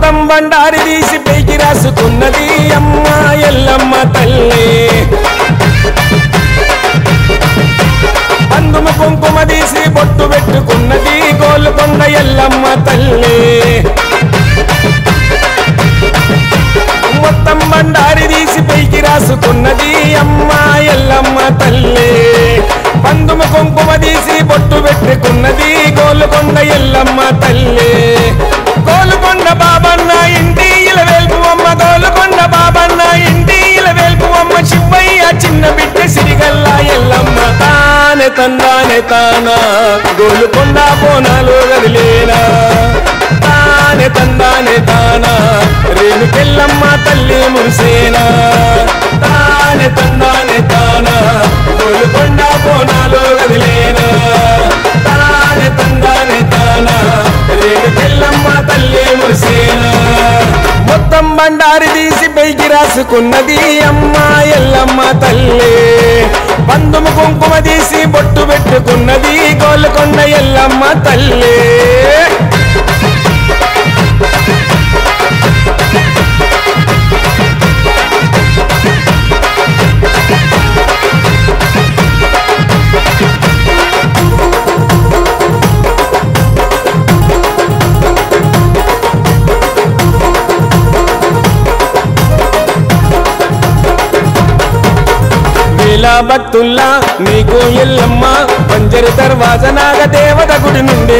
మొత్తం బండారి తీసి పైకి రాసుకున్నది అమ్మ ఎల్లమ్మ తల్లి అందుము కుంకుమ తీసి బొట్టు పెట్టుకున్నది గోలుకొండ ఎల్లమ్మ తల్లి మొత్తం బండారి తీసి పైకి రాసుకున్నది అమ్మ ఎల్లమ్మ తల్లి పందుము కుంకుమ తీసి బొట్టు పెట్టుకున్నది గోలుకొండ ఎల్లమ్మ తల్లి గోలుకొండ బాబన్న ఇంటి ఇల వేల్పు అమ్మ గోలుకొండ బాబన్న ఇంటి ఇల వేల్పు అమ్మ శివయ్య చిన్న బిడ్డ సిరిగల్ల ఎల్లమ్మ తానే తందానే తానా గోలుకొండ బోనాలు గదిలేనా తానే తందానే తానా రేణుకెల్లమ్మ తల్లి మురిసేనా తానే తందానే తానా గోలుకొండ బోనాలు గదిలేనా తానే తందానే తానా రేణుకెల్లమ్మ తల్లి మురిసేనా మొత్తం బండారి తీసి పైకి రాసుకున్నది అమ్మ ఎల్లమ్మ తల్లి పందుము కుంకుమ తీసి బొట్టు పెట్టుకున్నది గోల్కొండ ఎల్లమ్మ తల్లి వేలా భక్తుల్లా నీకు ఎల్లమ్మ పంజరి దర్వాజ నాగ దేవత గుడి నుండి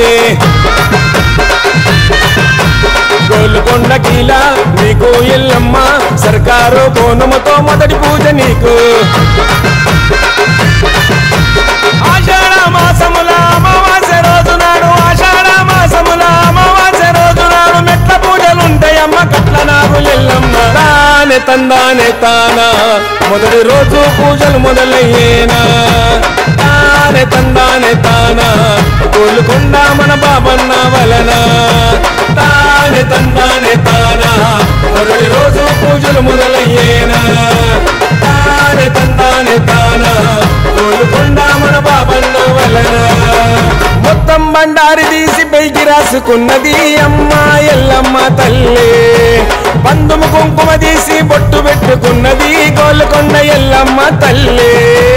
గోల్కొండ కీలా నీకు ఎల్లమ్మ సర్కారు కోనముతో మొదటి పూజ నీకు ఆషాఢ మాసముల అమావాస్య రోజు నాడు ఆషాఢ మాసముల అమావాస్య రోజు నాడు మెట్ల పూజలుంటాయమ్మ కట్ల నాగు ఎల్లమ్మ తానే తందానే తానా మొదటి రోజు పూజలు మొదలయ్యేనా తానే తందానే తానా కోలుకొండ మన బాబన్న వలన తానే తందానే తానా మొదటి రోజు పూజలు మొదలయ్యేనా తానే తందానే తానా కోలుకొండ మన బాబన్న వలన మొత్తం బండారి తీసి పైకి రాసుకున్నది అమ్మ ఎల్లమ్మ తల్లి పందుము కుంకుమ తీసి బొట్టు పెట్టుకున్నది గోల్కొండ ఎల్లమ్మ తల్లి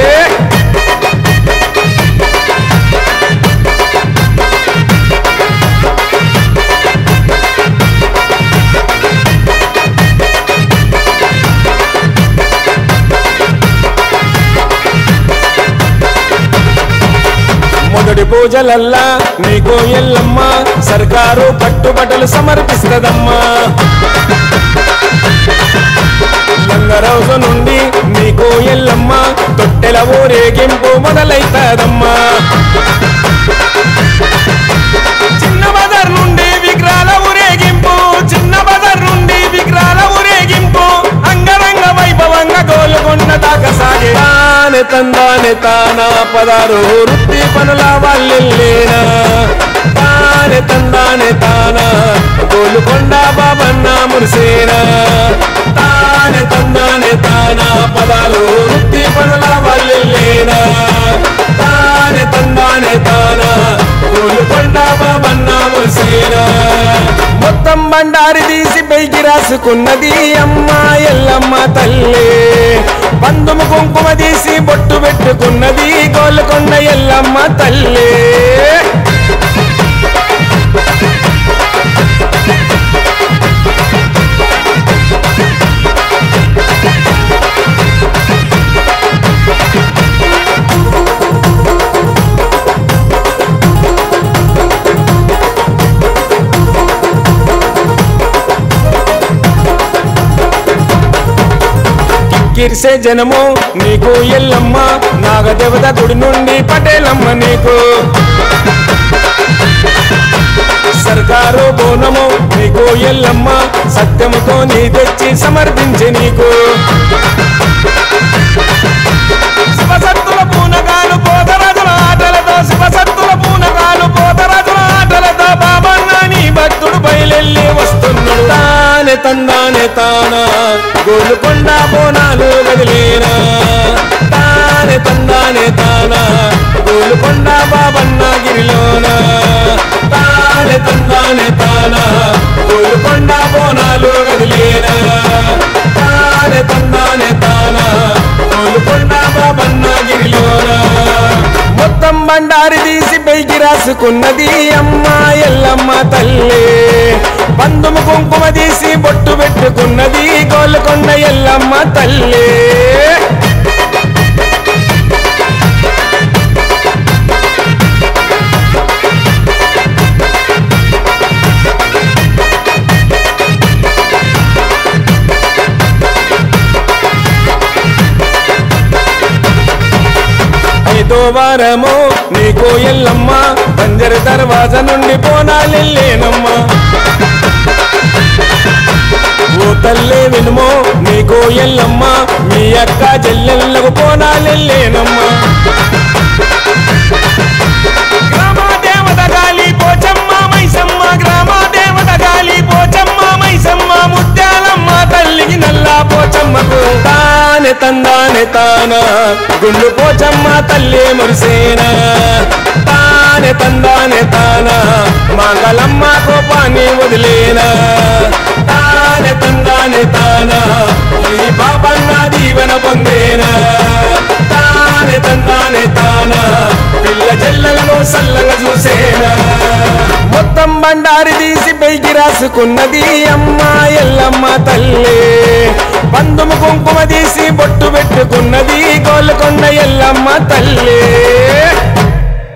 మొదటి పూజలల్లా నీకు ఎల్లమ్మ సర్కారు పట్టుబట్టలు సమర్పిస్తదమ్మా లంగరోజు నుండి నీకు ఎల్లమ్మ తొట్టెల ఊరేగింపు మొదలైతదమ్మా చిన్న బజార్ నుండి విగ్రహాల ఊరేగింపు చిన్న బజార్ నుండి విగ్రహాల ఊరేగింపు అంగరంగ వైభవంగా గోలుకొండ దాకా సాగే తానే తందానే తానా పదారు వృత్తి పనుల వాళ్ళెళ్ళేనా తానే తందానే తానా గోలుకొండ బాబన్న మురిసేనా తానే తందానే తానా పదాలు వృత్తి పనుల వాళ్ళెళ్ళేనా తానే తందానే తానా గోలుకొండ బాబన్న మురిసేనా మొత్తం బండారి తీసి పైకి రాసుకున్నది అమ్మ ఎల్లమ్మ తల్లి పందుము కుంకుమ తీసి బొట్టు పెట్టుకున్నది గోల్కొండ ఎల్లమ్మ తల్లి కిర్సే జనము నీకు ఎల్లమ్మ నాగదేవత గుడి నుండి పటేలమ్మ నీకు సర్కారు బోనము నీకు ఎల్లమ్మ సత్యముతో నీ తెచ్చి సమర్పించి నీకు శివసత్తుల పూనకాలు పోతరాజుల ఆటలతో శివసత్తుల పూనకాలు పోతరాజుల ఆటలతో బాబన్న నీ భక్తుడు బయలెళ్ళి వస్తున్నాడు తానే తందానే తానా గోలుకొండ బోనాలు వదిలేనా తానే తందానే తానా గోలుకొండ బాబన్న గిరిలోన తానే తందానే తానా గోలుకొండ బోనాలు బండారి తీసి పైకి రాసుకున్నది అమ్మ ఎల్లమ్మ తల్లి బంధుము కుంకుమ తీసి బొట్టు పెట్టుకున్నది గోల్కొండ ఎల్లమ్మ తల్లి ఐదో వారము నీకు ఎల్లమ్మ పంజర దర్వాజ నుండి పోనాలెల్లేనమ్మా ఓ తల్లే వినుమో నీకు ఎల్లమ్మ మీ అక్క చెల్లెళ్ళకు పోనాలెల్లేనమ్మా గ్రామ దేవత గాలి పోచమ్మ మైసమ్మ గ్రామ దేవత గాలి పోచమ్మ మైసమ్మ ముత్యాలమ్మ తల్లికి నల్లా పోచమ్మకు తానే తందానే తాన గుండు పోచమ్మ తల్లి మురిసేనా తానే తందానే తాన మంగళమ్మ కోపాన్ని వదిలేనా తానే తందానే తాన ఈ బాబన్న దీవెన పొందేనా తానే తందానే తాన పిల్ల చెల్లెలను సల్లగా చూసేనా మొత్తం బండారి తీసి పైకి రాసుకున్నది అమ్మ ఎల్లమ్మ తల్లి బంధుము కుంకుమ తీసి బొట్టు పెట్టుకున్నది గోల్కొండ ఎల్లమ్మ తల్లి